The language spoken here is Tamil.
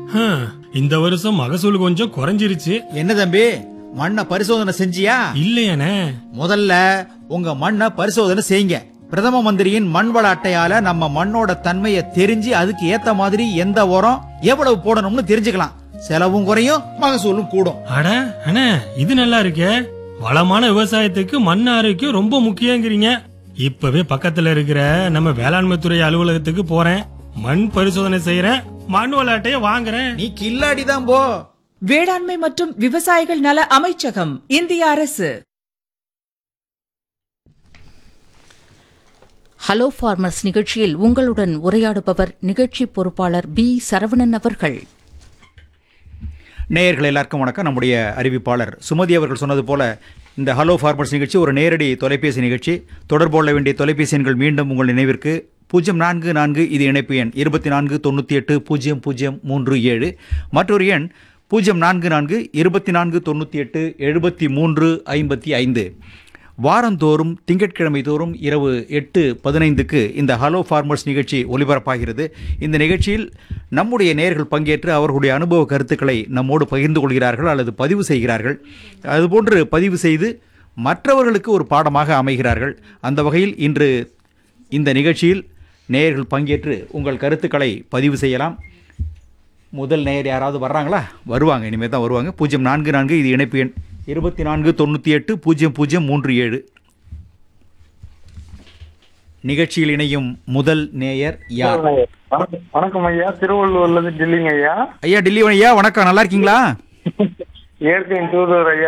ஹம், இந்த வருஷம் மகசூல் கொஞ்சம் குறைஞ்சிருச்சு என்ன தம்பி மண்ணை பரிசோதனை செஞ்சியா இல்லையானே முதல்ல உங்க மண்ணை பரிசோதனை செய்யுங்க பிரதம மந்திரியின் மண் வள அட்டையால நம்ம மண்ணோட தன்மையை தெரிஞ்சு அதுக்கு ஏத்த மாதிரி எந்த உரம் எவ்வளவு போடணும்னு தெரிஞ்சுக்கலாம் செலவும் குறையும் மகசூலும் கூடும் அட அண்ணே இது நல்லா இருக்கே வளமான விவசாயத்துக்கு மண் ஆரோக்கியம் ரொம்ப முக்கியங்கிறீங்க இப்பவே பக்கத்துல இருக்கிற நம்ம வேளாண்மை துறை அலுவலகத்துக்கு போறேன் மண் பரிசோதனை செய்யறேன் மண் விளையாட்டைய வாங்குறேன் நீ கில்லாடி தான் போ வேளாண்மை மற்றும் விவசாயிகள் நல அமைச்சகம் இந்திய அரசு ஹலோ ஃபார்மர்ஸ் நிகழ்ச்சியில் உங்களுடன் உரையாடுபவர் நிகழ்ச்சி பொறுப்பாளர் பி சரவணன் அவர்கள் நேயர்கள் எல்லாருக்கும் வணக்கம் நம்முடைய அறிவிப்பாளர் சுமதி அவர்கள் சொன்னது போல இந்த ஹலோ ஃபார்மர்ஸ் நிகழ்ச்சி ஒரு நேரடி தொலைபேசி நிகழ்ச்சி தொடர்பு கொள்ள வேண்டிய தொலைபேசி எண்கள் மீண்டும் உங்கள் நினைவிற்கு பூஜ்ஜியம் நான்கு நான்கு இது இணைப்பு எண் இருபத்தி நான்கு தொண்ணூற்றி எட்டு பூஜ்ஜியம் பூஜ்ஜியம் மூன்று ஏழு மற்றொரு எண் பூஜ்ஜியம் நான்கு நான்கு இருபத்தி நான்கு தொண்ணூற்றி எட்டு எழுபத்தி மூன்று ஐம்பத்தி ஐந்து வாரந்தோறும் திங்கட்கிழமை தோறும் இரவு எட்டு பதினைந்துக்கு இந்த ஹலோ ஃபார்மர்ஸ் நிகழ்ச்சி ஒலிபரப்பாகிறது இந்த நிகழ்ச்சியில் நம்முடைய நேயர்கள் பங்கேற்று அவர்களுடைய அனுபவ கருத்துக்களை நம்மோடு பகிர்ந்து கொள்கிறார்கள் அல்லது பதிவு செய்கிறார்கள் அதுபோன்று பதிவு செய்து மற்றவர்களுக்கு ஒரு பாடமாக அமைகிறார்கள் அந்த வகையில் இன்று இந்த நிகழ்ச்சியில் நேயர்கள் பங்கேற்று உங்கள் கருத்துக்களை பதிவு செய்யலாம் முதல் நேயர் யாராவது வர்றாங்களா வருவாங்க இனிமேல் தான் வருவாங்க பூஜ்ஜியம் நான்கு நான்கு இது இணைப்பு எண் இருபத்தி நான்கு தொண்ணூற்றி எட்டு பூஜ்ஜியம் பூஜ்ஜியம் மூன்று ஏழு நிகழ்ச்சியில் இணையும் முதல் நேயர் யார் வணக்கம் வணக்கம் ஐயா திருவள்ளூர்ல இருந்து டெல்லிங்க ஐயா ஐயா டில்லி ஐயா வணக்கம் நல்லா இருக்கீங்களா இயற்கையின் தூதுவர் ஐயா